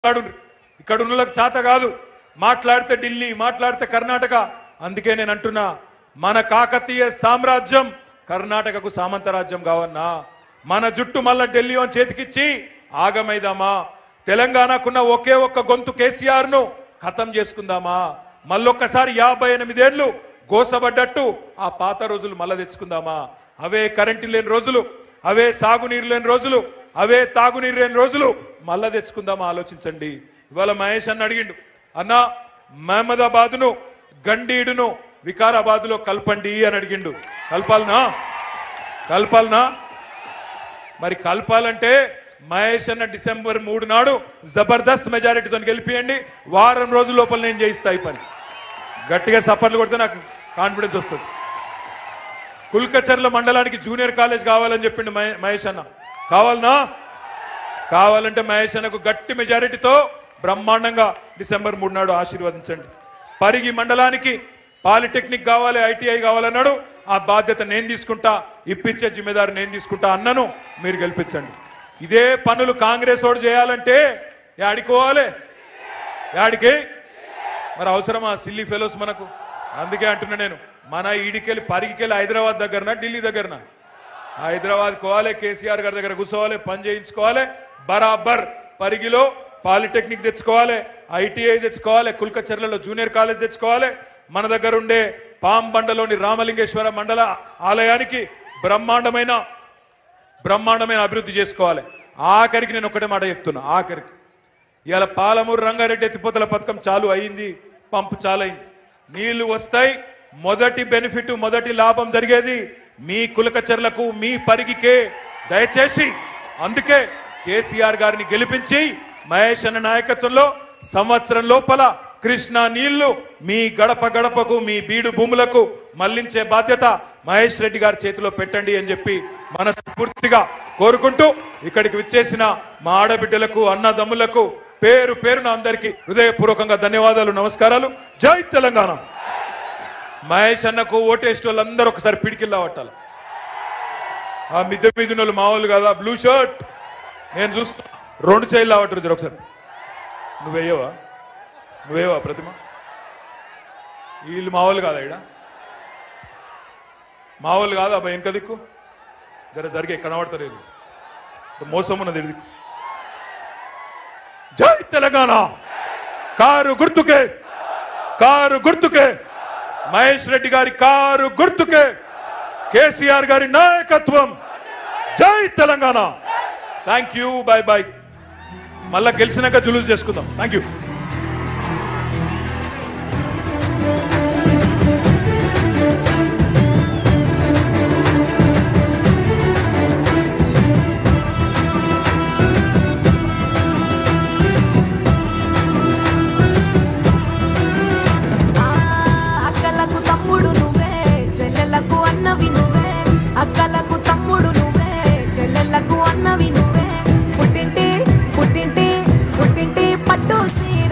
మాట్లాడు ఇక్కడ ఉన్న వాళ్ళకి చేత కాదు మాట్లాడితే ఢిల్లీ మాట్లాడితే కర్ణాటక అందుకే నేను అంటున్నా మన కాకతీయ సామ్రాజ్యం కర్ణాటకకు సామంత రాజ్యం కావన్నా మన జుట్టు మళ్ళా ఢిల్లీ అని చేతికిచ్చి ఆగమైదామా తెలంగాణకున్న ఒకే ఒక్క గొంతు కేసీఆర్ ను ఖతం చేసుకుందామా మళ్ళొక్కసారి యాభై ఎనిమిదేళ్లు గోసబడ్డట్టు ఆ పాత రోజులు మళ్ళా తెచ్చుకుందామా అవే కరెంటు లేని రోజులు అవే సాగునీరు లేని రోజులు అవే తాగునీరు లేని రోజులు మళ్ళా తెచ్చుకుందామా ఆలోచించండి ఇవాళ మహేష్ అన్న అడిగిండు అన్న మహమ్మదాబాద్ను గండీడును వికారాబాద్లో కలపండి అని అడిగిండు కలపాలనా కలపాలనా మరి కలపాలంటే మహేష్ అన్న డిసెంబర్ మూడు నాడు జబర్దస్త్ మెజారిటీతో గెలిపియండి వారం రోజుల లోపల నేను చేయిస్తా ఈ పని గట్టిగా సపర్లు కొడితే నాకు కాన్ఫిడెన్స్ వస్తుంది కుల్కచర్ల మండలానికి జూనియర్ కాలేజ్ కావాలని చెప్పిండు మహే- మహేష్ అన్న కావాలనా కావాలంటే మహేష్ అన్నకు గట్టి మెజారిటీతో బ్రహ్మాండంగా డిసెంబర్ మూడు నాడు ఆశీర్వదించండి పరిగి మండలానికి పాలిటెక్నిక్ కావాలి ఐటీఐ కావాలన్నాడు ఆ బాధ్యత నేను తీసుకుంటా ఇప్పించే జిమ్మేదారు నేను తీసుకుంటా అన్నను మీరు గెలిపించండి ఇదే పనులు కాంగ్రెస్ వాడు చేయాలంటే యాడికి పోవాలి యాడికి మరి అవసరమా సిల్లీ ఫెలోస్ మనకు అందుకే అంటున్నా నేను మన ఈడికెళ్ళి పరిగికెళ్ళి హైదరాబాద్ దగ్గరనా ఢిల్లీ దగ్గరనా హైదరాబాద్ కోవాలి కేసీఆర్ గారి దగ్గర కూర్చోవాలి పని చేయించుకోవాలి బరాబర్ పరిగిలో పాలిటెక్నిక్ తెచ్చుకోవాలి ఐటీఐ తెచ్చుకోవాలి కుల్కచర్లలో జూనియర్ కాలేజ్ తెచ్చుకోవాలి మన దగ్గర ఉండే పాంబండలోని రామలింగేశ్వర మండల ఆలయానికి బ్రహ్మాండమైన బ్రహ్మాండమైన అభివృద్ధి చేసుకోవాలి ఆఖరికి నేను ఒకటే మాట చెప్తున్నా ఆఖరికి ఇవాళ పాలమూరు రంగారెడ్డి ఎత్తిపోతల పథకం చాలు అయింది పంపు చాలు అయింది నీళ్లు వస్తాయి మొదటి బెనిఫిట్ మొదటి లాభం జరిగేది మీ కులకచర్లకు మీ పరిగికే దయచేసి అందుకే కేసీఆర్ గారిని గెలిపించి మహేష్ అన్న నాయకత్వంలో సంవత్సరం లోపల కృష్ణా నీళ్లు మీ గడప గడపకు మీ బీడు భూములకు మళ్లించే బాధ్యత మహేష్ రెడ్డి గారి చేతిలో పెట్టండి అని చెప్పి మనస్ఫూర్తిగా కోరుకుంటూ ఇక్కడికి విచ్చేసిన మా ఆడబిడ్డలకు అన్నదమ్ములకు పేరు పేరున అందరికీ హృదయపూర్వకంగా ధన్యవాదాలు నమస్కారాలు జై తెలంగాణ మహేష్ అన్నకు ఓటేస్ట్ వాళ్ళందరూ ఒకసారి పిడికిల్లా పట్టాలి ఆ మిద్దె మీద వాళ్ళు మామూలు కదా బ్లూ షర్ట్ నేను చూస్తా రెండు చైళ్ళు అవట్రు జర ఒకసారి నువ్వేయవా నువ్వేవా ప్రతిమ వీళ్ళు మామూలు కాదా ఈడ మామూలు కాదా అబ్బాయి వెనక దిక్కు జర జరిగే కనబడతలేదు మోసం ఉన్నది ఇది జై తెలంగాణ కారు గుర్తుకే కారు గుర్తుకే మహేష్ రెడ్డి గారి కారు గుర్తుకే కేసీఆర్ గారి నాయకత్వం జై Telangana thank you bye bye మళ్ళా గెలిచినాక జులూస్ చేసుకుందాం థ్యాంక్ యూ అక్కలకు తమ్ముడు నువ్వే చెల్లెలకు అన్నవి నువ్వే అక్కలకు తమ్ముడు నువ్వే చెల్లెలకు అన్నవి నువ్వే పుట్టింటి పుట్టింటి పుట్టింటి పట్టు సీర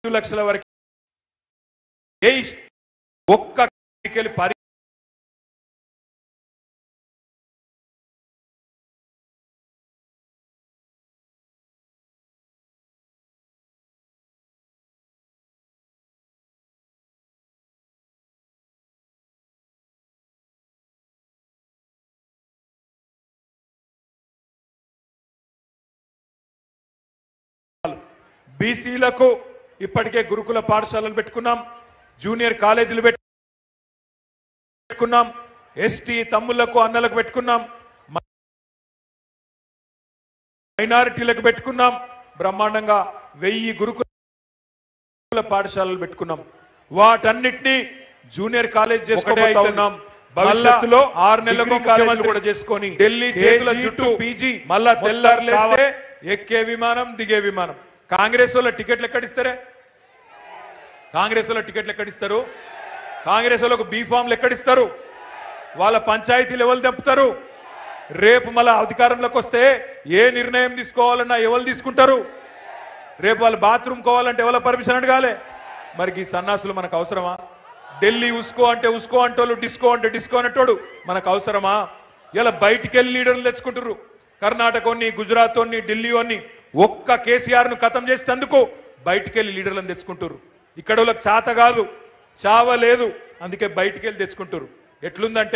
ఐదు లక్షల వరకు ఏ ఇష్- ఒక్క ఎన్నికలు పరి బీసీలకు ఇప్పటికే గురుకుల పాఠశాలలు పెట్టుకున్నాం జూనియర్ కాలేజీలు పెట్టు- పెట్టుకున్నాం ఎస్టీ తమ్ముళ్లకు అన్నలకు పెట్టుకున్నాం మ- మైనారిటీలకు పెట్టుకున్నాం బ్రహ్మాండంగా వెయ్యి గురుకుల పాఠశాలలు పెట్టుకున్నాం వాటన్నిటినీ జూనియర్ కాలేజ్ చేసుకోబోతా ఉన్నాం భవిష్యత్తులో ఆరు నెలలకు కాలేజీలు కూడా చేసుకొని ఢిల్లీ చేతుల చుట్టూ పీజీ మళ్ళా తెల్లారులేస్తే ఎక్కే విమానం దిగే విమానం కాంగ్రెస్ వాళ్ళ టికెట్లు ఎక్కడిస్తారే కాంగ్రెస్ వాళ్ళ టికెట్లు ఎక్కడిస్తారు కాంగ్రెస్ వాళ్ళకు బీఫామ్లు ఎక్కడిస్తారు వాళ్ళ పంచాయతీలు ఎవరు తెప్పుతారు రేపు మళ్ళా అధికారంలోకి వస్తే ఏ నిర్ణయం తీసుకోవాలన్నా ఎవరు తీసుకుంటారు రేపు వాళ్ళు బాత్రూమ్ కోవాలంటే ఎవరి పర్మిషన్ అడగాలి మరి ఈ సన్నాసులు మనకు అవసరమా ఢిల్లీ ఉస్కో అంటే ఉస్కో అంటోళ్ళు డిస్కో అంటే డిస్కో అనేటోడు మనకు అవసరమా ఇలా బయటికి వెళ్ళి లీడర్లు తెచ్చుకుంటారు కర్ణాటకని గుజరాత్ ఢిల్లీ అని ఒక్క కేసీఆర్ ను ఖతం చేసేందుకు బయటికి వెళ్ళి లీడర్లను తెచ్చుకుంటారు ఇక్కడ వాళ్ళకి చాత కాదు చావ లేదు అందుకే బయటికి వెళ్ళి తెచ్చుకుంటారు ఎట్లుందంటే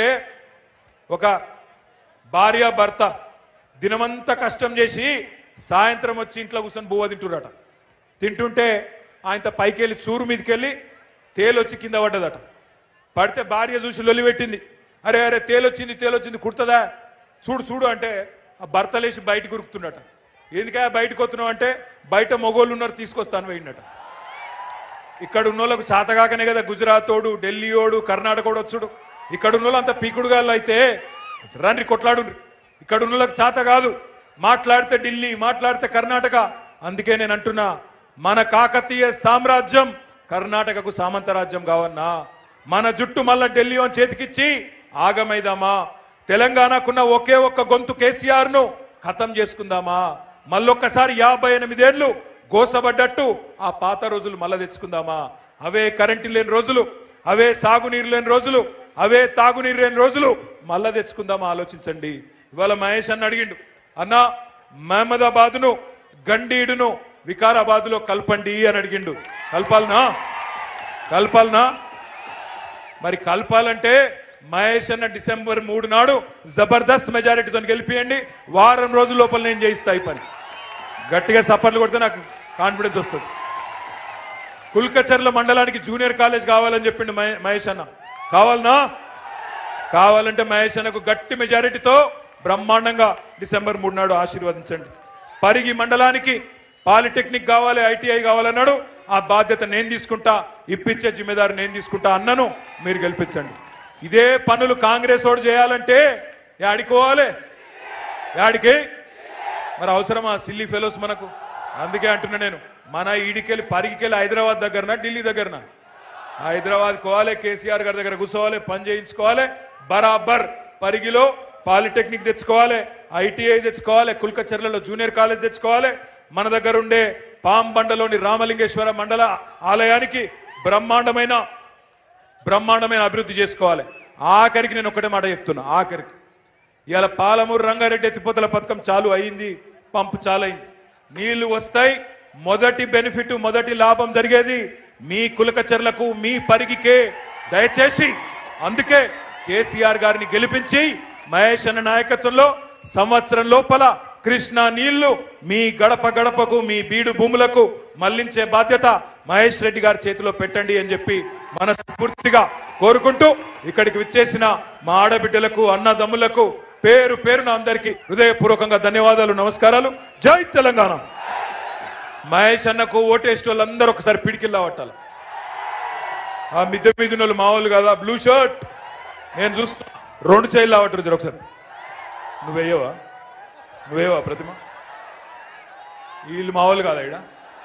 ఒక భార్య భర్త దినమంతా కష్టం చేసి సాయంత్రం వచ్చి ఇంట్లో కూర్చొని బువ్వ తింటురట తింటుంటే ఆయన పైకి వెళ్ళి చూరు మీదకి వెళ్ళి తేలొచ్చి కింద పడ్డదట పడితే భార్య చూసి లొల్లి పెట్టింది అరే అరే తేలొచ్చింది తేలొచ్చింది కుడుతుందా చూడు చూడు అంటే ఆ భర్త లేచి బయటకు ఉరుకుతున్నట ఎందుకా బయటకు వస్తున్నావు అంటే బయట మొగోళ్ళు ఉన్నారు తీసుకొస్తాను పోయిండట ఇక్కడ ఉన్నోళ్ళకు చాతగాకనే కదా గుజరాతోడు ఢిల్లీయోడు కర్ణాటకోడు వచ్చుడు ఇక్కడ ఉన్నోళ్ళు అంత పీకుడుగాళ్ళు అయితే రండి కొట్లాడు ఇక్కడ ఉన్నోళ్ళకి చాత కాదు మాట్లాడితే ఢిల్లీ మాట్లాడితే కర్ణాటక అందుకే నేను అంటున్నా మన కాకతీయ సామ్రాజ్యం కర్ణాటకకు సామంతరాజ్యం కావన్నా మన జుట్టు మళ్ళా ఢిల్లీ అని చేతికిచ్చి ఆగమైదామా తెలంగాణకున్న ఒకే ఒక్క గొంతు కేసీఆర్ ను ఖతం చేసుకుందామా మళ్ళొక్కసారి యాభై ఎనిమిదేళ్లు గోసబడ్డట్టు ఆ పాత రోజులు మళ్ళా తెచ్చుకుందామా అవే కరెంటు లేని రోజులు అవే సాగునీరు లేని రోజులు అవే తాగునీరు లేని రోజులు మళ్ళా తెచ్చుకుందామా ఆలోచించండి ఇవాళ మహేష్ అన్న అడిగిండు అన్నా మహమ్మదాబాద్ను గండీడును వికారాబాద్లో కల్పండి అని అడిగిండు కల్పాలనా కల్పాలనా మరి కలపాలంటే మహేష్ అన్న డిసెంబర్ మూడు నాడు జబర్దస్త్ మెజారిటీతో గెలిపియండి వారం రోజుల లోపల నేను చేయిస్తా ఈ పని గట్టిగా సపర్లు కొడితే నాకు కాన్ఫిడెన్స్ వస్తుంది కుల్కచర్ల మండలానికి జూనియర్ కాలేజ్ కావాలని చెప్పిండు మహే- మహేష్ అన్న కావాలనా కావాలంటే మహేష్ అన్నకు గట్టి మెజారిటీతో బ్రహ్మాండంగా డిసెంబర్ మూడు నాడు ఆశీర్వదించండి పరిగి మండలానికి పాలిటెక్నిక్ కావాలి ఐటీఐ కావాలన్నాడు ఆ బాధ్యత నేను తీసుకుంటా ఇప్పించే జిమ్మేదారు నేను తీసుకుంటా అన్నను మీరు గెలిపించండి ఇదే పనులు కాంగ్రెస్ వాడు చేయాలంటే యాడికోవాలి యాడికి మరి అవసరమా సిల్లీ ఫెలోస్ మనకు అందుకే అంటున్నా నేను మన ఈడికెళ్ళి పరిగికెళ్ళి హైదరాబాద్ దగ్గరనా ఢిల్లీ దగ్గరనా హైదరాబాద్ కోవాలి కేసీఆర్ గారి దగ్గర కూర్చోవాలి పని చేయించుకోవాలి బరాబర్ పరిగిలో పాలిటెక్నిక్ తెచ్చుకోవాలి ఐటీఐ తెచ్చుకోవాలి కుల్కచర్లలో జూనియర్ కాలేజ్ తెచ్చుకోవాలి మన దగ్గర ఉండే పాంబండలోని రామలింగేశ్వర మండల ఆలయానికి బ్రహ్మాండమైన బ్రహ్మాండమైన అభివృద్ధి చేసుకోవాలి ఆఖరికి నేను ఒకటే మాట చెప్తున్నా ఆఖరికి ఇవాళ పాలమూరు రంగారెడ్డి ఎత్తిపోతల పథకం చాలు అయింది పంపు చాలైంది నీళ్లు వస్తాయి మొదటి బెనిఫిట్ మొదటి లాభం జరిగేది మీ కులకచర్లకు మీ పరిగికే దయచేసి అందుకే కేసీఆర్ గారిని గెలిపించి మహేష్ అన్న నాయకత్వంలో సంవత్సరం లోపల కృష్ణా నీళ్లు మీ గడప గడపకు మీ బీడు భూములకు మళ్లించే బాధ్యత మహేష్ రెడ్డి గారి చేతిలో పెట్టండి అని చెప్పి మనస్ఫూర్తిగా కోరుకుంటూ ఇక్కడికి విచ్చేసిన మా ఆడబిడ్డలకు అన్నదమ్ములకు పేరు పేరున అందరికీ హృదయపూర్వకంగా ధన్యవాదాలు నమస్కారాలు జై తెలంగాణ మహేష్ అన్నకు ఓటేస్ట్ వాళ్ళందరూ ఒకసారి పిడికిల్లా పట్టాలి ఆ మిద్దె మీద ఉన్న వాళ్ళు మామూలు కదా బ్లూ షర్ట్ నేను చూస్తున్నా రెండు చైలు లావట్రు జర ఒకసారి నువ్వేయవా నువ్వేవా ప్రతిమ వీళ్ళు మామూలు కాదా ఇడ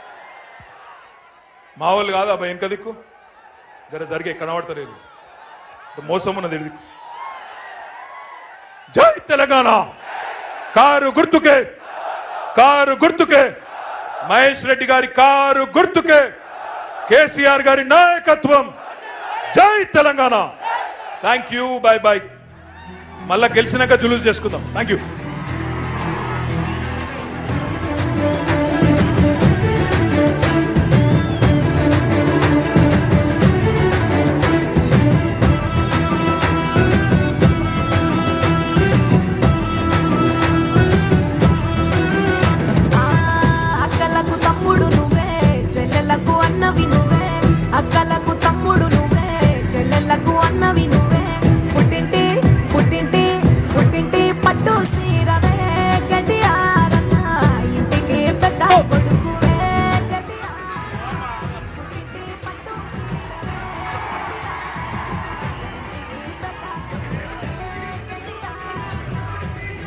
మామూలు కాదు అబ్బాయి వెనక దిక్కు జర జరిగే కనబడతలేదు మోసం ఉన్నది ఇది జై తెలంగాణ కారు గుర్తుకే కారు గుర్తుకే మహేష్ రెడ్డి గారి కారు గుర్తుకే కేసీఆర్ గారి నాయకత్వం జై Telangana thank you bye bye మళ్ళా గెలిచినాక జులూస్ చేసుకుందాం థ్యాంక్ యూ ఆ, అక్కలకు తమ్ముడు నువ్వే చెల్లెలకు అన్నవి నువ్వే అక్కలకు తమ్ముడు నువ్వే చెల్లెలకు అన్నవి నువ్వే పుట్టింటి పుట్టింటి పుట్టింటి పట్టు సీరవే గడియారన్న ఇంటికి పెద్ద కొడుకువే గడియార. పుట్టింటి పట్టు సీరవే ఇంటికి పెద్ద కొడుకువే గడియార.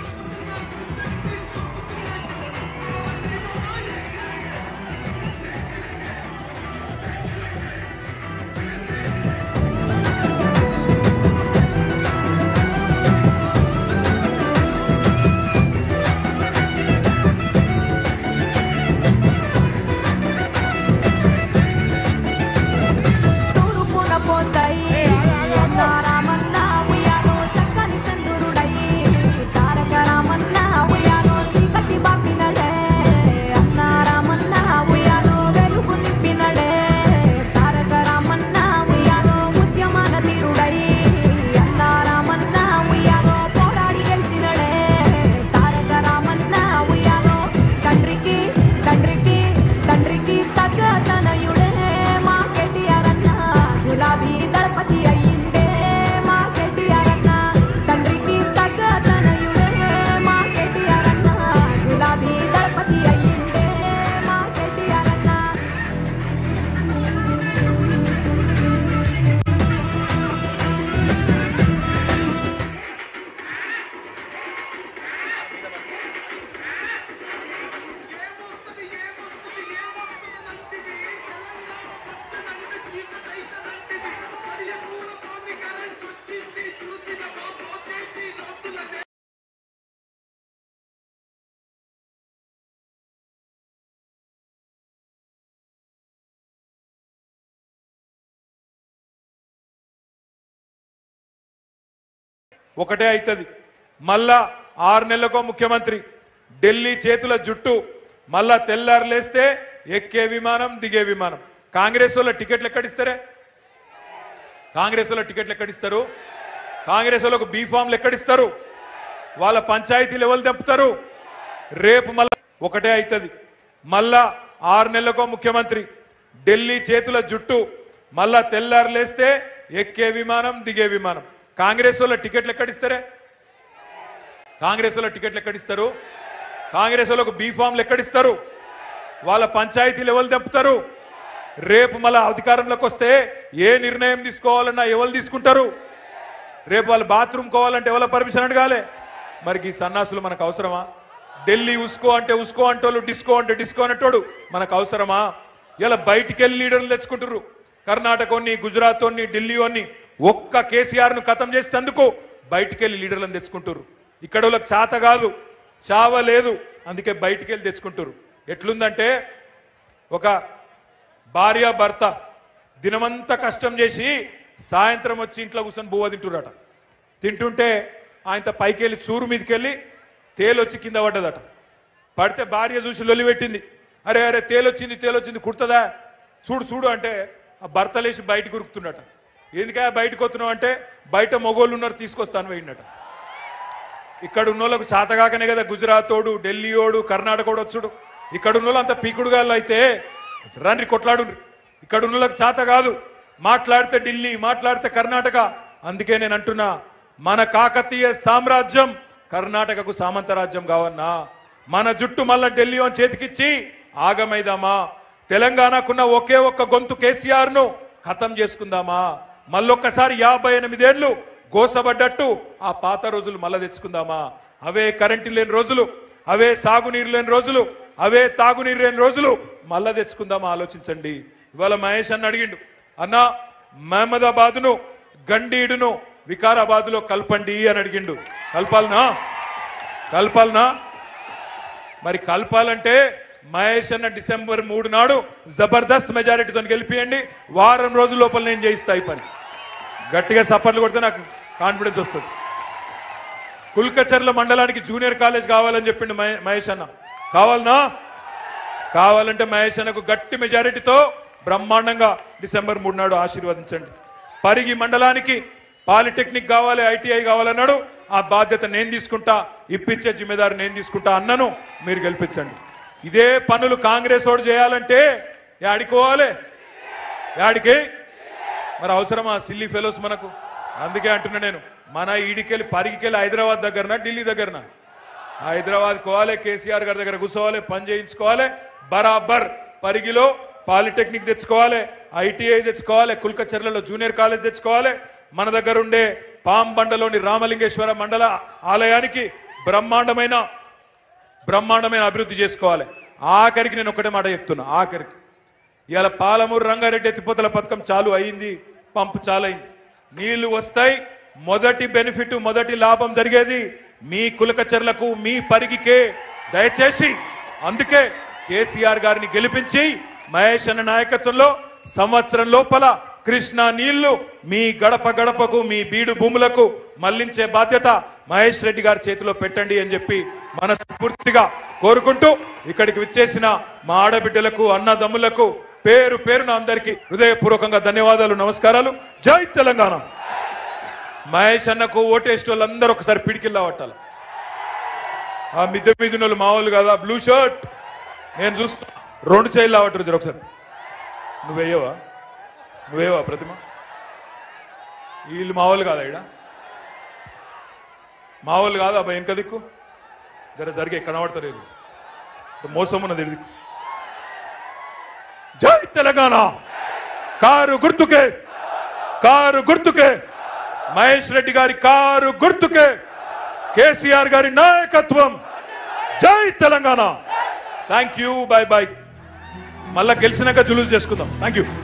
తూర్పున పోతాయి తారామన్న ఉయ్యాలో చక్కని చంద్రుడయి తారక రామన్న ఉయ్యాలో చీకటి బాపినడే అన్న రామన్న ఉయ్యాలో వెలుగు నింపినడే తారక రామన్న ఉయ్యాలో ఉద్యమాన తీరుడయి అన్న రామన్న ఉయ్యాలో పోరాడి గెలిచినడే తారక రామన్న ఉయ్యాలో తండ్రికి తండ్రికి తండ్రికి తగ్గ తనయుడే మా కేటీఆర్ అన్న గులాబీ దళపతి అయ్యిండే మా కేటీఆర్ అన్న తండ్రికి తగ్గ తనయుడే మా కేటీఆర్ అన్న గులాబీ దళపతి అయ్యిండే మా కేటీఆర్ అన్న ఒకటే అవుతుంది మళ్ళా ఆరు నెలలకో ముఖ్యమంత్రి ఢిల్లీ చేతుల జుట్టు మళ్ళా తెల్లారు లేస్తే ఎక్కే విమానం దిగే విమానం కాంగ్రెస్ వాళ్ళ టికెట్లు ఎక్కడిస్తారే కాంగ్రెస్ వాళ్ళ టికెట్లు ఎక్కడిస్తారు కాంగ్రెస్ వాళ్ళకు బీఫామ్లు ఎక్కడిస్తారు వాళ్ళ పంచాయతీలు ఎవరు తెంపుతారు రేపు మళ్ళా ఒకటే అవుతుంది మళ్ళా ఆరు నెలలకో ముఖ్యమంత్రి ఢిల్లీ చేతుల జుట్టు మళ్ళా తెల్లారు లేస్తే ఎక్కే విమానం దిగే విమానం కాంగ్రెస్ వాళ్ళ టికెట్లు ఎక్కడిస్తారే కాంగ్రెస్ వాళ్ళ టికెట్లు ఎక్కడిస్తారు కాంగ్రెస్ వాళ్ళకు బీఫామ్లు ఎక్కడిస్తారు వాళ్ళ పంచాయతీలు ఎవరు తెంపుతారు రేపు మళ్ళా అధికారంలోకి వస్తే ఏ నిర్ణయం తీసుకోవాలన్నా ఎవరు తీసుకుంటారు రేపు వాళ్ళు బాత్రూమ్ కోవాలంటే ఎవరి పర్మిషన్ అడగాలి మరి ఈ సన్నాసులు మనకు అవసరమా ఢిల్లీ ఉస్కో అంటే ఉస్కో అంటోళ్ళు డిస్కో అంటే డిస్కో అనేటోడు మనకు అవసరమా ఇలా బయటికి వెళ్ళి లీడర్లు తెచ్చుకుంటారు కర్ణాటకని గుజరాత్ ఢిల్లీ అని ఒక్క కేసీఆర్ ను ఖతం చేసేందుకు బయటికి వెళ్ళి లీడర్లను తెచ్చుకుంటారు ఇక్కడ వాళ్ళకి చాత కాదు చావ లేదు అందుకే బయటికి వెళ్ళి తెచ్చుకుంటారు ఎట్లుందంటే ఒక భార్య భర్త దినమంతా కష్టం చేసి సాయంత్రం వచ్చి ఇంట్లో కూర్చొని బువ్వ తింటురట తింటుంటే ఆయన పైకి వెళ్ళి చూరు మీదకి వెళ్ళి తేలొచ్చి కింద పడ్డదట పడితే భార్య చూసి లొల్లి పెట్టింది అరే అరే తేలొచ్చింది తేలొచ్చింది కుడుతుందా చూడు చూడు అంటే ఆ భర్త లేచి బయటకు ఉరుకుతున్నట ఎందుకా బయటకు వస్తున్నావు అంటే బయట మొగోళ్ళు ఉన్నారు తీసుకొస్తాను పోయిండట ఇక్కడ ఉన్న వాళ్ళకు చాతగాకనే కదా గుజరాతోడు ఢిల్లీయోడు కర్ణాటకోడు వచ్చుడు ఇక్కడ ఉన్న వాళ్ళు అంత పీకుడుగాళ్ళు అయితే రండి కొట్లాడు ఇక్కడ ఉన్న వాళ్ళకి చాత కాదు మాట్లాడితే ఢిల్లీ మాట్లాడితే కర్ణాటక అందుకే నేను అంటున్నా మన కాకతీయ సామ్రాజ్యం కర్ణాటకకు సామంతరాజ్యం కావన్నా మన జుట్టు మళ్ళా ఢిల్లీ అని చేతికిచ్చి ఆగమైదామా తెలంగాణకున్న ఒకే ఒక్క గొంతు కేసీఆర్ ను ఖతం చేసుకుందామా మళ్ళొక్కసారి యాభై ఎనిమిదేళ్లు గోసబడ్డట్టు ఆ పాత రోజులు మళ్ళా తెచ్చుకుందామా అవే కరెంటు లేని రోజులు అవే సాగునీరు లేని రోజులు అవే తాగునీరు లేని రోజులు మళ్ళా తెచ్చుకుందామా ఆలోచించండి ఇవాళ మహేష్ అన్న అడిగిండు అన్నా మహమ్మదాబాద్ను గండీడును వికారాబాద్లో కల్పండి అని అడిగిండు కలపాలనా కలపాలనా మరి కలపాలంటే మహేష్ అన్న డిసెంబర్ మూడు నాడు జబర్దస్త్ మెజారిటీతో గెలిపియండి వారం రోజుల లోపల నేను చేయిస్తా ఈ పని గట్టిగా సపర్లు కొడితే నాకు కాన్ఫిడెన్స్ వస్తుంది కుల్కచర్ల మండలానికి జూనియర్ కాలేజ్ కావాలని చెప్పిండు మహే- మహేష్ అన్న కావాలనా కావాలంటే మహేష్ అన్నకు గట్టి మెజారిటీతో బ్రహ్మాండంగా డిసెంబర్ మూడు నాడు ఆశీర్వదించండి పరిగి మండలానికి పాలిటెక్నిక్ కావాలి ఐటీఐ కావాలన్నాడు ఆ బాధ్యత నేను తీసుకుంటా ఇప్పించే జిమ్మేదారు నేను తీసుకుంటా అన్నను మీరు గెలిపించండి ఇదే పనులు కాంగ్రెస్ ఓడు చేయాలంటే యాడికోవాలి యాడికి మరి అవసరమా సిల్లీ ఫెలోస్ మనకు అందుకే అంటున్నా నేను మన ఈడికెళ్ళి పరిగికెళ్ళి హైదరాబాద్ దగ్గరనా ఢిల్లీ దగ్గరనా హైదరాబాద్ కోవాలి కేసీఆర్ గారి దగ్గర కూర్చోవాలి పని చేయించుకోవాలి బరాబర్ పరిగిలో పాలిటెక్నిక్ తెచ్చుకోవాలి ఐటీఐ తెచ్చుకోవాలి కుల్కచర్లలో జూనియర్ కాలేజ్ తెచ్చుకోవాలి మన దగ్గర ఉండే పాంబండలోని రామలింగేశ్వర మండల ఆలయానికి బ్రహ్మాండమైన బ్రహ్మాండమైన అభివృద్ధి చేసుకోవాలి ఆఖరికి నేను ఒకటే మాట చెప్తున్నా ఆఖరికి ఇవాళ పాలమూరు రంగారెడ్డి ఎత్తిపోతల పథకం చాలు అయింది పంపు చాలు అయింది నీళ్లు వస్తాయి మొదటి బెనిఫిట్ మొదటి లాభం జరిగేది మీ కులకచర్లకు మీ పరిగికే దయచేసి అందుకే కేసీఆర్ గారిని గెలిపించి మహేష్ అన్న నాయకత్వంలో సంవత్సరం లోపల కృష్ణా నీళ్లు మీ గడప గడపకు మీ బీడు భూములకు మళ్లించే బాధ్యత మహేష్ రెడ్డి గారి చేతిలో పెట్టండి అని చెప్పి మనస్ఫూర్తిగా కోరుకుంటూ ఇక్కడికి విచ్చేసిన మా ఆడబిడ్డలకు అన్నదమ్ములకు పేరు పేరున అందరికీ హృదయపూర్వకంగా ధన్యవాదాలు నమస్కారాలు జై తెలంగాణ మహేష్ అన్నకు ఓటేస్ట్ వాళ్ళందరూ ఒకసారి పిడికిల్లా పట్టాలి ఆ మిద్దె మీద వాళ్ళు మామూలు కదా బ్లూ షర్ట్ నేను చూస్తా రెండు చైళ్ళు అవట్రు జర ఒకసారి నువ్వేయవా నువ్వేవా ప్రతిమ వీళ్ళు మామూలు కాదా ఈడ మామూలు కాదా అబ్బాయి వెనక దిక్కు జర జరిగే కనబడతలేదు మోసం ఉన్నది ఇది జై తెలంగాణ కారు గుర్తుకే కారు గుర్తుకే మహేష్ రెడ్డి గారి కారు గుర్తుకే కేసీఆర్ గారి నాయకత్వం జై Telangana thank you bye bye మళ్ళా గెలిచినాక జులూస్ చేసుకుందాం థ్యాంక్ యూ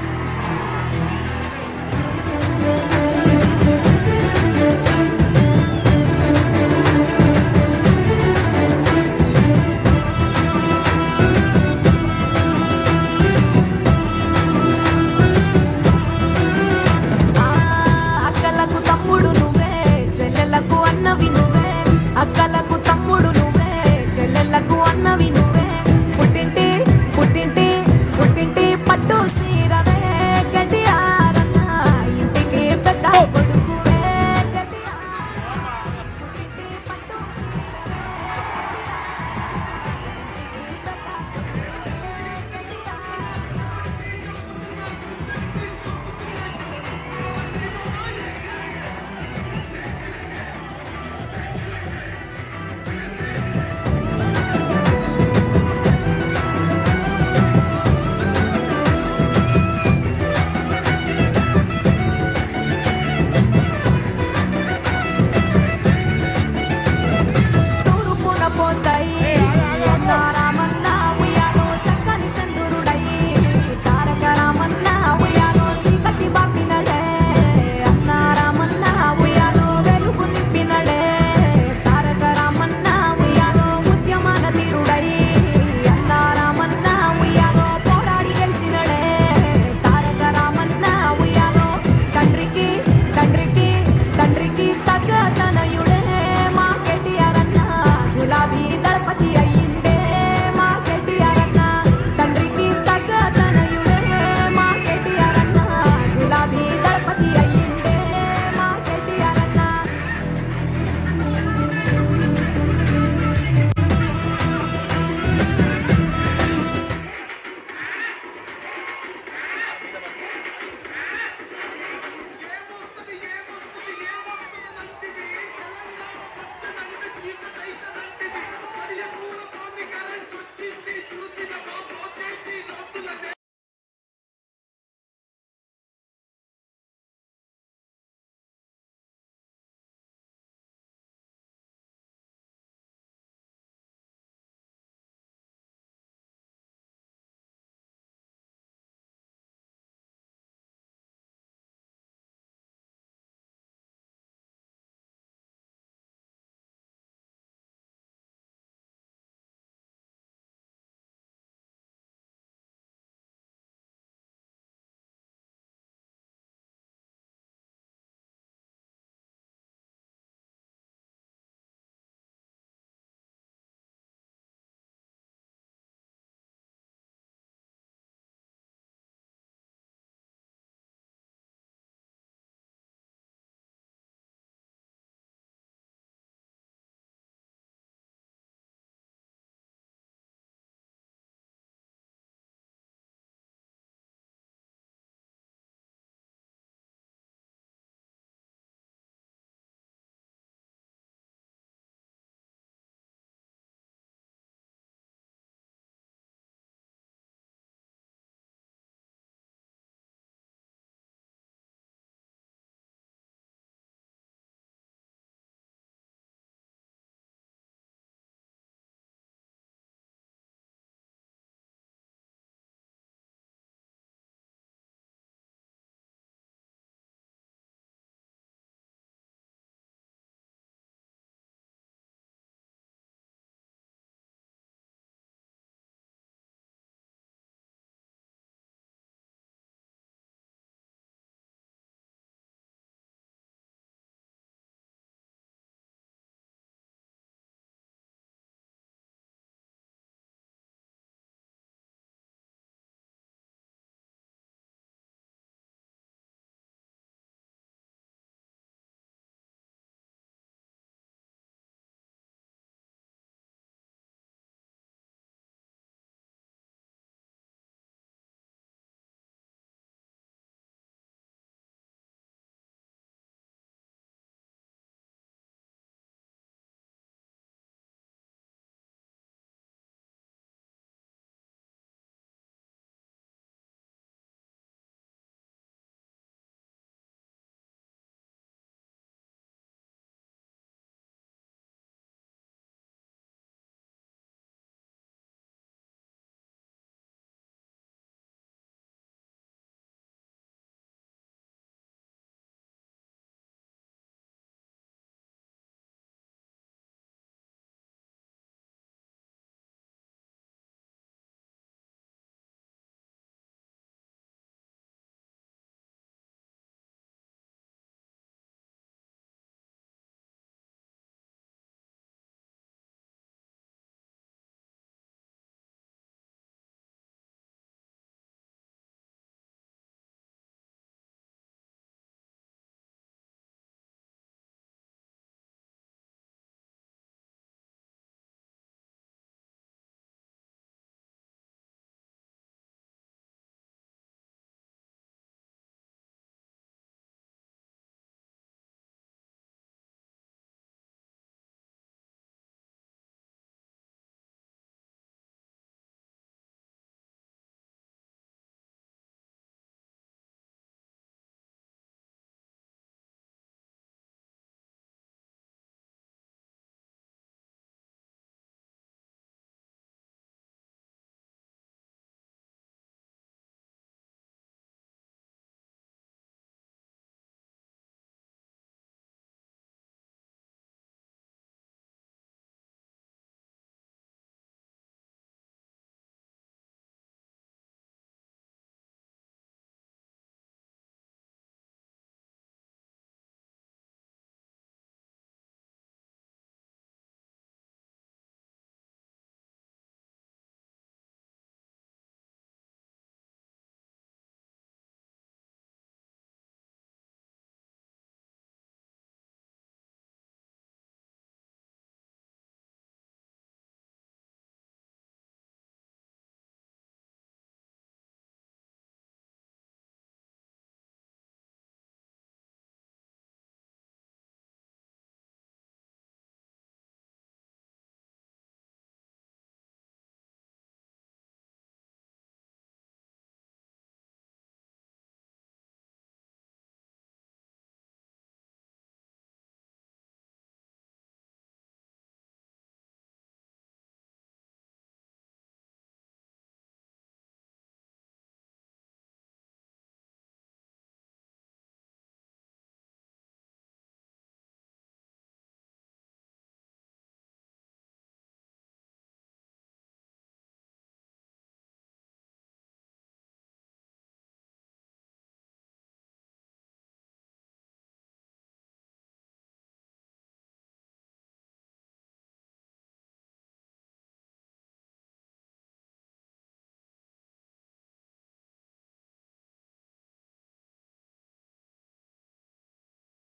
ఆ, అక్కలకు తమ్ముడు నువ్వే చెల్లెలకు అన్నవి నువ్వే అక్కలకు తమ్ముడు నువ్వే చెల్లెలకు అన్నవి నువ్వే పుట్టింటి పుట్టింటి పుట్టింటి పట్టు సీరవే గడియారన్న ఇంటికి పెద్ద కొడుకువే గడియార. పుట్టింటి పట్టు సీరవే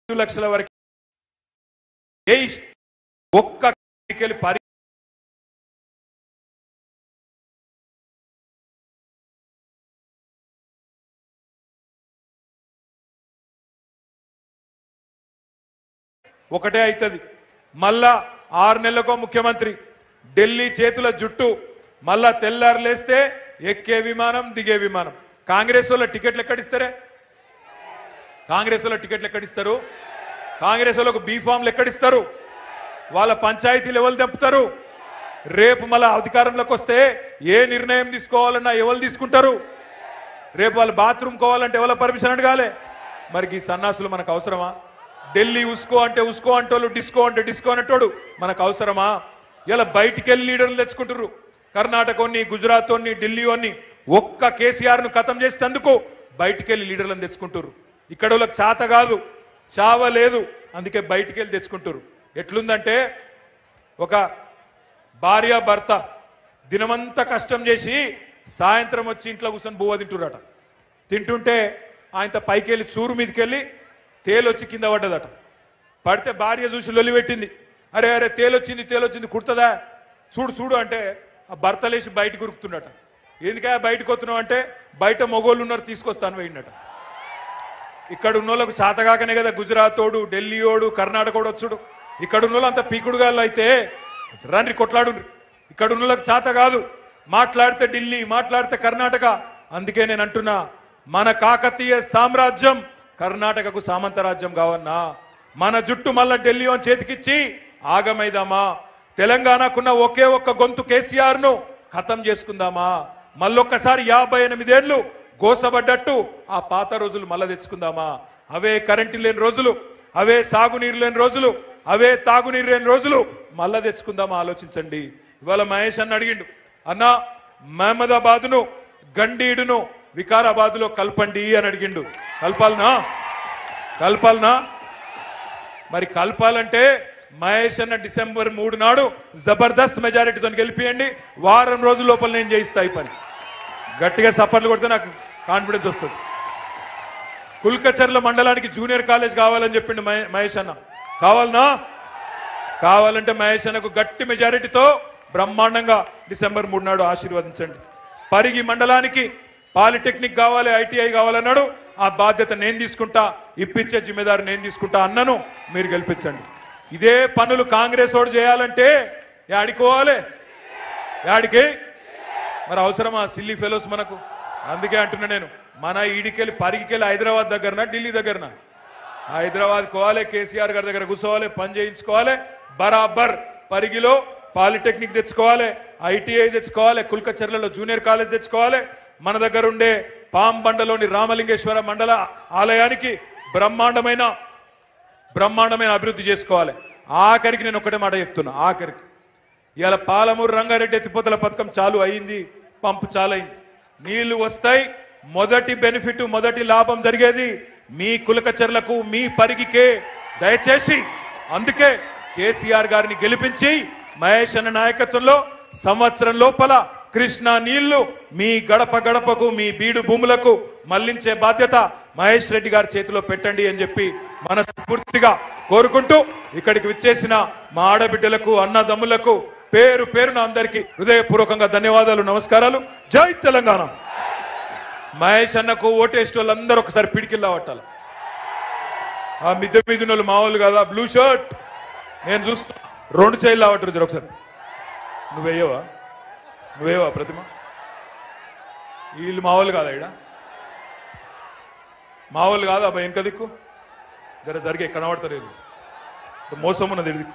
ఐదు లక్షల వరకు ఏ ఇష్- ఒక్క ఎన్నికలు పరి ఒకటే అవుతుంది మళ్ళా ఆరు నెలలకో ముఖ్యమంత్రి ఢిల్లీ చేతుల జుట్టు మళ్ళా తెల్లారు లేస్తే ఎక్కే విమానం దిగే విమానం కాంగ్రెస్ వాళ్ళ టికెట్లు ఎక్కడిస్తారే కాంగ్రెస్ వాళ్ళ టికెట్లు ఎక్కడిస్తారు కాంగ్రెస్ వాళ్ళకు బీఫామ్లు ఎక్కడిస్తారు వాళ్ళ పంచాయతీలు ఎవరు తెంపుతారు రేపు మళ్ళా అధికారంలోకి వస్తే ఏ నిర్ణయం తీసుకోవాలన్నా ఎవరు తీసుకుంటారు రేపు వాళ్ళు బాత్రూమ్ కోవాలంటే ఎవరి పర్మిషన్ అడగాలి మరి ఈ సన్నాసులు మనకు అవసరమా ఢిల్లీ ఉస్కో అంటే ఉస్కో అంటోళ్ళు డిస్కో అంటే డిస్కో అనేటోడు మనకు అవసరమా ఇలా బయటికి వెళ్ళి లీడర్లు తెచ్చుకుంటారు కర్ణాటకని గుజరాత్ ఢిల్లీ అని ఒక్క కేసీఆర్ ను ఖతం చేసేందుకు బయటికి వెళ్ళి లీడర్లను తెచ్చుకుంటారు ఇక్కడ వాళ్ళకి చాత కాదు చావ లేదు అందుకే బయటికి వెళ్ళి తెచ్చుకుంటారు ఎట్లుందంటే ఒక భార్య భర్త దినమంతా కష్టం చేసి సాయంత్రం వచ్చి ఇంట్లో కూర్చొని బువ్వ తింటురట తింటుంటే ఆయన పైకి వెళ్ళి చూరు మీదకి వెళ్ళి తేలొచ్చి కింద పడ్డదట పడితే భార్య చూసి లొల్లి పెట్టింది అరే అరే తేలొచ్చింది తేలొచ్చింది కుడుతుందా చూడు చూడు అంటే ఆ భర్త లేచి బయటకు ఉరుకుతున్నట ఎందుకే బయటకు వస్తున్నావు అంటే బయట మొగోళ్ళు ఉన్నారు తీసుకొస్తాను పోయిండట ఇక్కడ ఉన్నోళ్ళకు చాతగాకనే కదా గుజరాతోడు ఢిల్లీయోడు కర్ణాటకోడు వచ్చుడు ఇక్కడ ఉన్నోళ్ళు అంత పీకుడుగాళ్ళు అయితే రండి కొట్లాడు ఇక్కడ ఉన్నోళ్ళకి చాత కాదు మాట్లాడితే ఢిల్లీ మాట్లాడితే కర్ణాటక అందుకే నేను అంటున్నా మన కాకతీయ సామ్రాజ్యం కర్ణాటకకు సామంత రాజ్యం కావన్నా మన జుట్టు మళ్ళా ఢిల్లీ అని చేతికిచ్చి ఆగమైదామా తెలంగాణకున్న ఒకే ఒక్క గొంతు కేసీఆర్ ను ఖతం చేసుకుందామా మళ్ళొక్కసారి యాభై ఎనిమిదేళ్లు గోసబడ్డట్టు ఆ పాత రోజులు మళ్ళా తెచ్చుకుందామా అవే కరెంటు లేని రోజులు అవే సాగునీరు లేని రోజులు అవే తాగునీరు లేని రోజులు మళ్ళా తెచ్చుకుందామా ఆలోచించండి ఇవాళ మహేష్ అన్న అడిగిండు అన్న మహమ్మదాబాద్ను గండీడును వికారాబాద్లో కల్పండి అని అడిగిండు కల్పాలనా కల్పాలనా మరి కలపాలంటే మహేష్ అన్న డిసెంబర్ మూడు నాడు జబర్దస్త్ మెజారిటీతో గెలిపియండి వారం రోజుల లోపల నేను చేయిస్తా ఈ పని గట్టిగా సపర్లు కొడితే నాకు కాన్ఫిడెన్స్ వస్తుంది కుల్కచర్ల మండలానికి జూనియర్ కాలేజ్ కావాలని చెప్పిండు మహే- మహేష్ అన్న కావాలనా కావాలంటే మహేష్ అన్నకు గట్టి మెజారిటీతో బ్రహ్మాండంగా డిసెంబర్ మూడు నాడు ఆశీర్వదించండి పరిగి మండలానికి పాలిటెక్నిక్ కావాలి ఐటీఐ కావాలన్నాడు ఆ బాధ్యత నేను తీసుకుంటా ఇప్పించే జిమ్మేదారు నేను తీసుకుంటా అన్నను మీరు గెలిపించండి ఇదే పనులు కాంగ్రెస్ వాడు చేయాలంటే యాడికి పోవాలి యాడికి మరి అవసరమా సిల్లీ ఫెలోస్ మనకు అందుకే అంటున్నా నేను మన ఈడికెళ్ళి పరిగికెళ్ళి హైదరాబాద్ దగ్గరనా ఢిల్లీ దగ్గరనా హైదరాబాద్ కోవాలి కేసీఆర్ గారి దగ్గర కూర్చోవాలి పని చేయించుకోవాలి బరాబర్ పరిగిలో పాలిటెక్నిక్ తెచ్చుకోవాలి ఐటీఐ తెచ్చుకోవాలి కుల్కచర్లలో జూనియర్ కాలేజ్ తెచ్చుకోవాలి మన దగ్గర ఉండే పాంబండలోని రామలింగేశ్వర మండల ఆలయానికి బ్రహ్మాండమైన బ్రహ్మాండమైన అభివృద్ధి చేసుకోవాలి ఆఖరికి నేను ఒకటే మాట చెప్తున్నా ఆఖరికి ఇవాళ పాలమూరు రంగారెడ్డి ఎత్తిపోతల పథకం చాలు అయింది పంపు చాలు అయింది నీళ్లు వస్తాయి మొదటి బెనిఫిట్ మొదటి లాభం జరిగేది మీ కులకచర్లకు మీ పరిగికే దయచేసి అందుకే కేసీఆర్ గారిని గెలిపించి మహేష్ అన్న నాయకత్వంలో సంవత్సరం లోపల కృష్ణా నీళ్లు మీ గడప గడపకు మీ బీడు భూములకు మళ్లించే బాధ్యత మహేష్ రెడ్డి గారి చేతిలో పెట్టండి అని చెప్పి మనస్ఫూర్తిగా కోరుకుంటూ ఇక్కడికి విచ్చేసిన మా ఆడబిడ్డలకు అన్నదమ్ములకు పేరు పేరున అందరికీ హృదయపూర్వకంగా ధన్యవాదాలు నమస్కారాలు జై తెలంగాణ మహేష్ అన్నకు ఓటేస్ట్ వాళ్ళందరూ ఒకసారి పిడికిల్లా పట్టాలి ఆ మిద్దె మీద ఉన్న వాళ్ళు మామూలు కదా బ్లూ షర్ట్ నేను చూస్తున్నా రెండు చైలు లావట్రు జర ఒకసారి నువ్వేయవా నువ్వేవా ప్రతిమ వీళ్ళు మామూలు కాదా ఇడ మామూలు కాదా అబ్బాయి ఇంకా దిక్కు జర జరిగే కనబడతలేదు మోసం ఉన్నది ఇది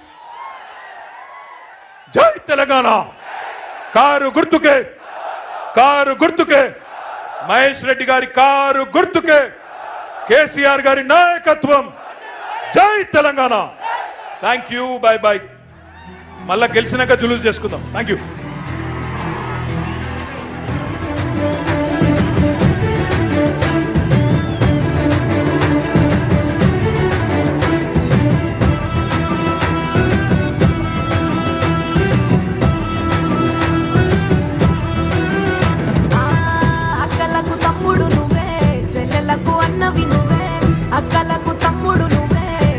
జై తెలంగాణ కారు గుర్తుకే కారు గుర్తుకే మహేష్ రెడ్డి గారి కారు గుర్తుకే కేసీఆర్ గారి నాయకత్వం జై Telangana thank you bye bye మళ్ళా గెలిచినాక జులూస్ చేసుకుందాం థ్యాంక్ యూ ఆ, అక్కలకు తమ్ముడు నువ్వే చెల్లెలకు అన్నవి నువ్వే అక్కలకు తమ్ముడు నువ్వే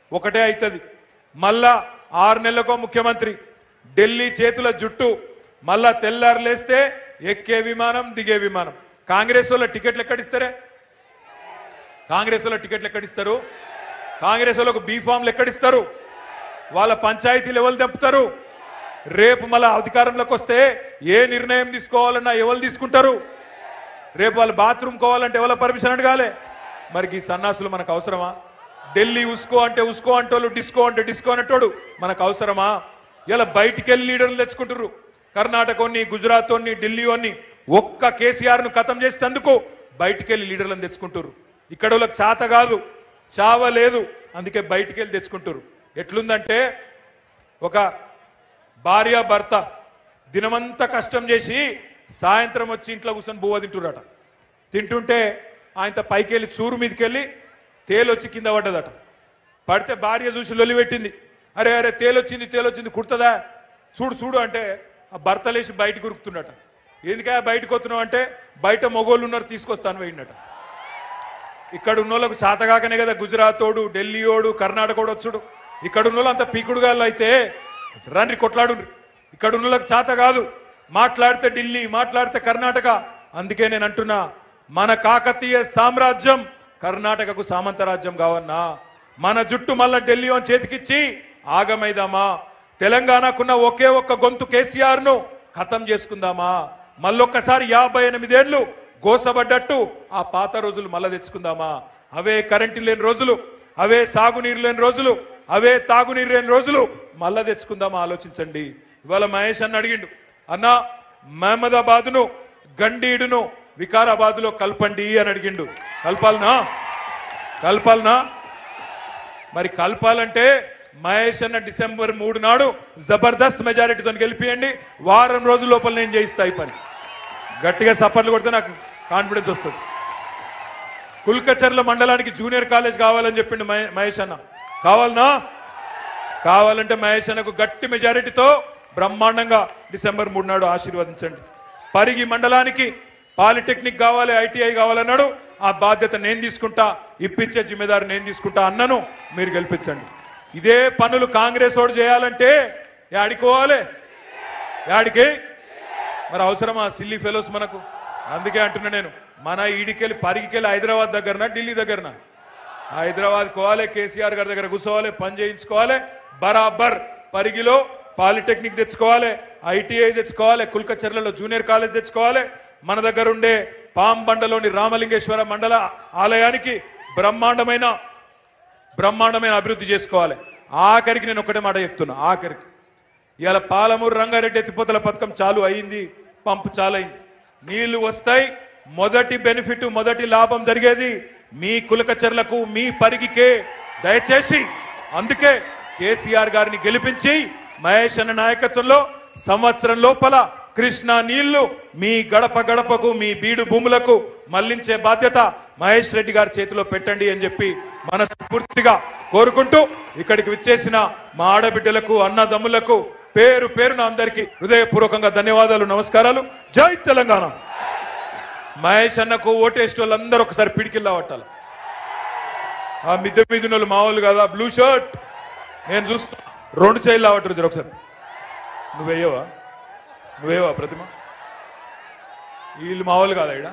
ఒకటే అవుతుంది మళ్ళా ఆరు నెలలకో ముఖ్యమంత్రి ఢిల్లీ చేతుల జుట్టు మళ్ళా తెల్లారు లేస్తే ఎక్కే విమానం దిగే విమానం కాంగ్రెస్ వాళ్ళ టికెట్లు ఎక్కడిస్తారే కాంగ్రెస్ వాళ్ళ టికెట్లు ఎక్కడిస్తారు కాంగ్రెస్ వాళ్ళకు బీఫామ్లు ఎక్కడిస్తారు వాళ్ళ పంచాయతీలు ఎవరు తెప్పుతారు రేపు మళ్ళా అధికారంలోకి వస్తే ఏ నిర్ణయం తీసుకోవాలన్నా ఎవరు తీసుకుంటారు రేపు వాళ్ళు బాత్రూమ్ కోవాలంటే ఎవరి పర్మిషన్ అడగాలి మరి ఈ సన్నాసులు మనకు అవసరమా ఢిల్లీ ఉస్కో అంటే ఉస్కో అంటోళ్ళు డిస్కో అంటే డిస్కో అనేటోడు మనకు అవసరమా ఇలా బయటికి వెళ్ళి లీడర్లు తెచ్చుకుంటారు కర్ణాటకని గుజరాత్ ఢిల్లీ అని ఒక్క కేసీఆర్ ను ఖతం చేసేందుకు బయటికి వెళ్ళి లీడర్లను తెచ్చుకుంటారు ఇక్కడ వాళ్ళకి చాత కాదు చావ లేదు అందుకే బయటికి వెళ్ళి తెచ్చుకుంటారు ఎట్లుందంటే ఒక భార్య భర్త దినమంతా కష్టం చేసి సాయంత్రం వచ్చి ఇంట్లో కూర్చొని బువ్వ తింటురట తింటుంటే ఆయన పైకి వెళ్ళి చూరు మీదకి వెళ్ళి తేలొచ్చి కింద పడ్డదట పడితే భార్య చూసి లొల్లి పెట్టింది అరే అరే తేలొచ్చింది తేలొచ్చింది కుడుతుందా చూడు చూడు అంటే ఆ భర్త లేచి బయటకు ఉరుకుతున్నట ఎందుకే బయటకు వస్తున్నావు అంటే బయట మొగోళ్ళు ఉన్నారు తీసుకొస్తాను పోయిండట ఇక్కడ ఉన్నోళ్ళకు చాతగాకనే కదా గుజరాత్ ఓడు ఢిల్లీ ఓడు కర్ణాటక ఓడు వచ్చుడు ఇక్కడ ఉన్నోళ్ళు అంత పీకుడుగాళ్ళు అయితే రండి కొట్లాడు ఇక్కడ ఉన్నోళ్ళకి చాత కాదు మాట్లాడితే ఢిల్లీ మాట్లాడితే కర్ణాటక అందుకే నేను అంటున్నా మన కాకతీయ సామ్రాజ్యం కర్ణాటకకు సామంత రాజ్యం కావన్నా మన జుట్టు మళ్ళా ఢిల్లీ అని చేతికిచ్చి ఆగమైదామా తెలంగాణకున్న ఒకే ఒక్క గొంతు కేసీఆర్ ను ఖతం చేసుకుందామా మళ్ళొక్కసారి యాభై ఎనిమిదేళ్లు గోసబడ్డట్టు ఆ పాత రోజులు మళ్ళా తెచ్చుకుందామా అవే కరెంటు లేని రోజులు అవే సాగునీరు లేని రోజులు అవే తాగునీరు లేని రోజులు మళ్ళా తెచ్చుకుందామా ఆలోచించండి ఇవాళ మహేష్ అన్న అడిగిండు అన్న మహమ్మదాబాద్ను గండీడును వికారాబాద్లో కల్పండి అని అడిగిండు కల్పాలనా కల్పాలనా మరి కలపాలంటే మహేష్ అన్న డిసెంబర్ మూడు నాడు జబర్దస్త్ మెజారిటీతో గెలిపియండి వారం రోజుల లోపల నేను చేయిస్తా ఈ పని గట్టిగా సపర్లు కొడితే నాకు కాన్ఫిడెన్స్ వస్తుంది కుల్కచర్ల మండలానికి జూనియర్ కాలేజ్ కావాలని చెప్పిండు మహే- మహేష్ అన్న కావాలనా కావాలంటే మహేష్ అన్నకు గట్టి మెజారిటీతో బ్రహ్మాండంగా డిసెంబర్ మూడు నాడు ఆశీర్వదించండి పరిగి మండలానికి పాలిటెక్నిక్ కావాలి ఐటీఐ కావాలన్నాడు ఆ బాధ్యత నేను తీసుకుంటా ఇప్పించే జిమ్మేదారు నేను తీసుకుంటా అన్నను మీరు గెలిపించండి ఇదే పనులు కాంగ్రెస్ వాడు చేయాలంటే యాడికోవాలి యాడికి మరి అవసరమా సిల్లీ ఫెలోస్ మనకు అందుకే అంటున్నా నేను మన ఈడికెళ్ళి పరిగికెళ్ళి హైదరాబాద్ దగ్గరనా ఢిల్లీ దగ్గరనా హైదరాబాద్ కోవాలి కేసీఆర్ గారి దగ్గర కూర్చోవాలి పని చేయించుకోవాలి బరాబర్ పరిగిలో పాలిటెక్నిక్ తెచ్చుకోవాలి ఐటీఐ తెచ్చుకోవాలి కుల్కచర్లలో జూనియర్ కాలేజ్ తెచ్చుకోవాలి మన దగ్గర ఉండే పాంబండలోని రామలింగేశ్వర మండల ఆలయానికి బ్రహ్మాండమైన బ్రహ్మాండమైన అభివృద్ధి చేసుకోవాలి ఆఖరికి నేను ఒకటే మాట చెప్తున్నా ఆఖరికి ఇవాళ పాలమూరు రంగారెడ్డి ఎత్తిపోతల పథకం చాలు అయింది పంపు చాలైంది నీళ్లు వస్తాయి మొదటి బెనిఫిట్ మొదటి లాభం జరిగేది మీ కులకచర్లకు మీ పరిగికే దయచేసి అందుకే కేసీఆర్ గారిని గెలిపించి మహేష్ అన్న నాయకత్వంలో సంవత్సరం లోపల కృష్ణా నీళ్లు మీ గడప గడపకు మీ బీడు భూములకు మళ్లించే బాధ్యత మహేష్ రెడ్డి గారి చేతిలో పెట్టండి అని చెప్పి మనస్ఫూర్తిగా కోరుకుంటూ ఇక్కడికి విచ్చేసిన మా ఆడబిడ్డలకు అన్నదమ్ములకు పేరు పేరున అందరికీ హృదయపూర్వకంగా ధన్యవాదాలు నమస్కారాలు జై తెలంగాణ మహేష్ అన్నకు ఓటేస్ట్ వాళ్ళందరూ ఒకసారి పిడికిల్లా పట్టాలి ఆ మిద్దె మీద ఉన్న వాళ్ళు మామూలు కదా బ్లూ షర్ట్ నేను చూస్తున్నా రెండు చైలు లావట్రు జర ఒకసారి నువ్వేయవా నువ్వేవా ప్రతిమ వీళ్ళు మామూలు కాదా ఇడ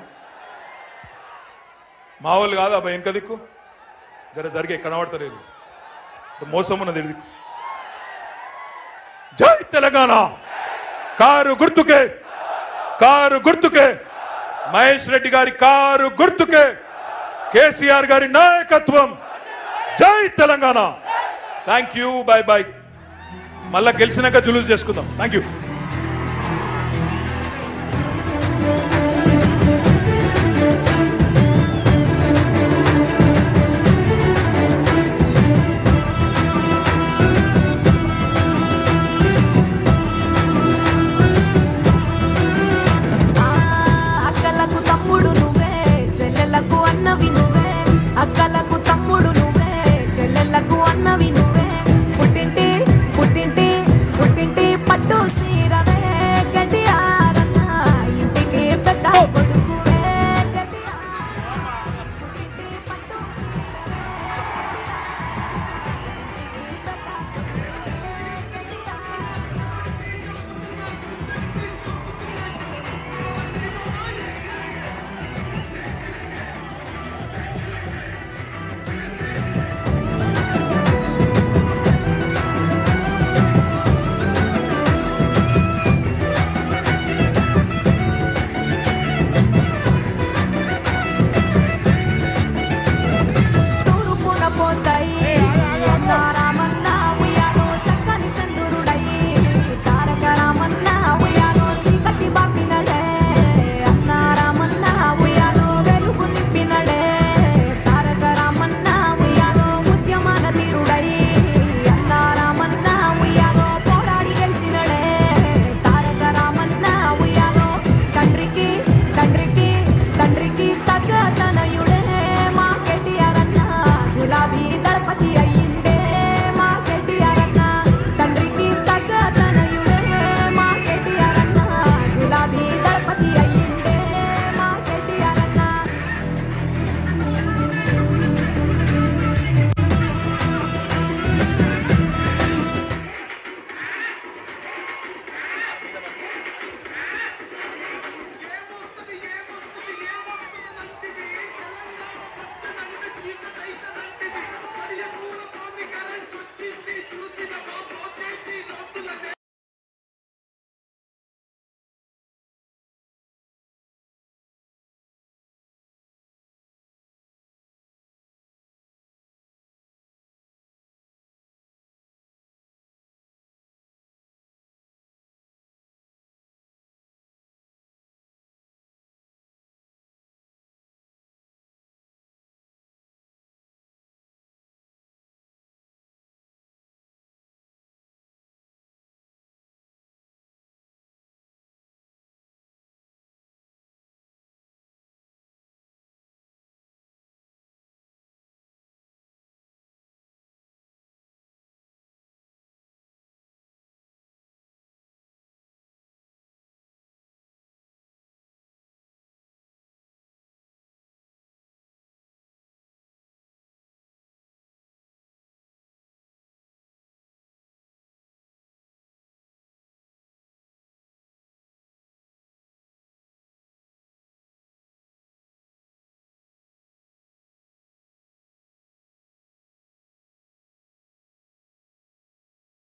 మామూలు కాదా అబ్బాయి వెనక దిక్కు జర జరిగే కనబడతలేదు మోసం ఉన్నది ఇది జై తెలంగాణ కారు గుర్తుకే కారు గుర్తుకే మహేష్ రెడ్డి గారి కారు గుర్తుకే కేసీఆర్ గారి నాయకత్వం జై Telangana thank you bye bye మళ్ళా గెలిచినాక జులూస్ చేసుకుందాం థ్యాంక్ యూ